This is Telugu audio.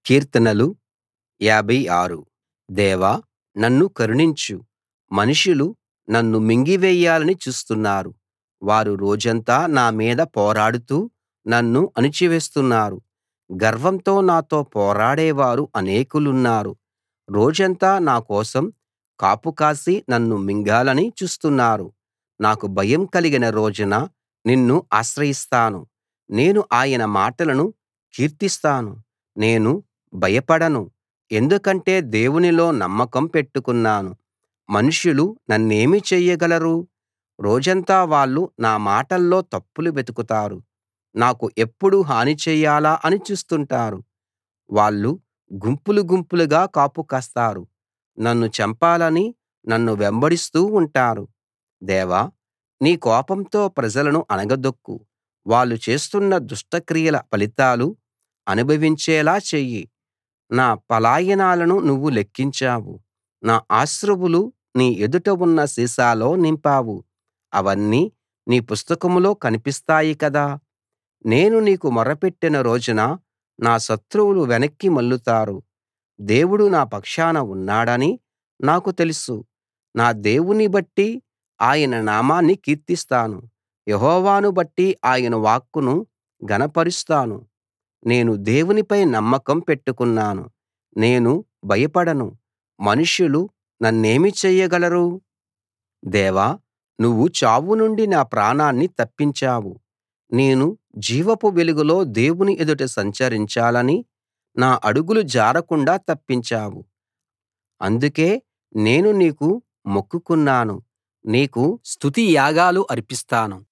కీర్తనలు 56 దేవా నన్ను కరుణించు మనుషులు నన్ను మింగివేయాలని చూస్తున్నారు వారు రోజంతా నా మీద పోరాడుతూ నన్ను అణిచివేస్తున్నారు గర్వంతో నాతో పోరాడేవారు అనేకులున్నారు రోజంతా నా కోసం కాపు కాసి నన్ను మింగాలని చూస్తున్నారు నాకు భయం కలిగిన రోజున నిన్ను ఆశ్రయిస్తాను నేను ఆయన మాటలను కీర్తిస్తాను నేను భయపడను ఎందుకంటే దేవునిలో నమ్మకం పెట్టుకున్నాను మనుషులు నన్నేమి చెయ్యగలరు రోజంతా వాళ్ళు నా మాటల్లో తప్పులు వెతుకుతారు నాకు ఎప్పుడు హాని చెయ్యాలా అని చూస్తుంటారు వాళ్ళు గుంపులు గుంపులుగా కాపు కాస్తారు నన్ను చంపాలని నన్ను వెంబడిస్తూ ఉంటారు దేవా నీ కోపంతో ప్రజలను అణగదొక్కు వాళ్ళు చేస్తున్న దుష్టక్రియల ఫలితాలు అనుభవించేలా చెయ్యి నా పలాయనాలను నువ్వు లెక్కించావు నా అశ్రువులు నీ ఎదుట ఉన్న సీసాలో నింపావు అవన్నీ నీ పుస్తకంలో కనిపిస్తాయి కదా నేను నీకు మొర్రపెట్టిన రోజున నా శత్రువులు వెనక్కి మళ్ళుతారు దేవుడు నా పక్షాన ఉన్నాడని నాకు తెలుసు నా దేవుని బట్టి ఆయన నామాన్ని కీర్తిస్తాను యెహోవాను బట్టి ఆయన వాక్కును ఘనపరుస్తాను నేను దేవునిపై నమ్మకం పెట్టుకున్నాను నేను భయపడను మనుషులు నన్నేమి చెయ్యగలరు దేవా నువ్వు చావు నుండి నా ప్రాణాన్ని తప్పించావు నేను జీవపు వెలుగులో దేవుని ఎదుట సంచరించాలని నా అడుగులు జారకుండా తప్పించావు అందుకే నేను నీకు మొక్కుకున్నాను నీకు స్తుతి యాగాలు అర్పిస్తాను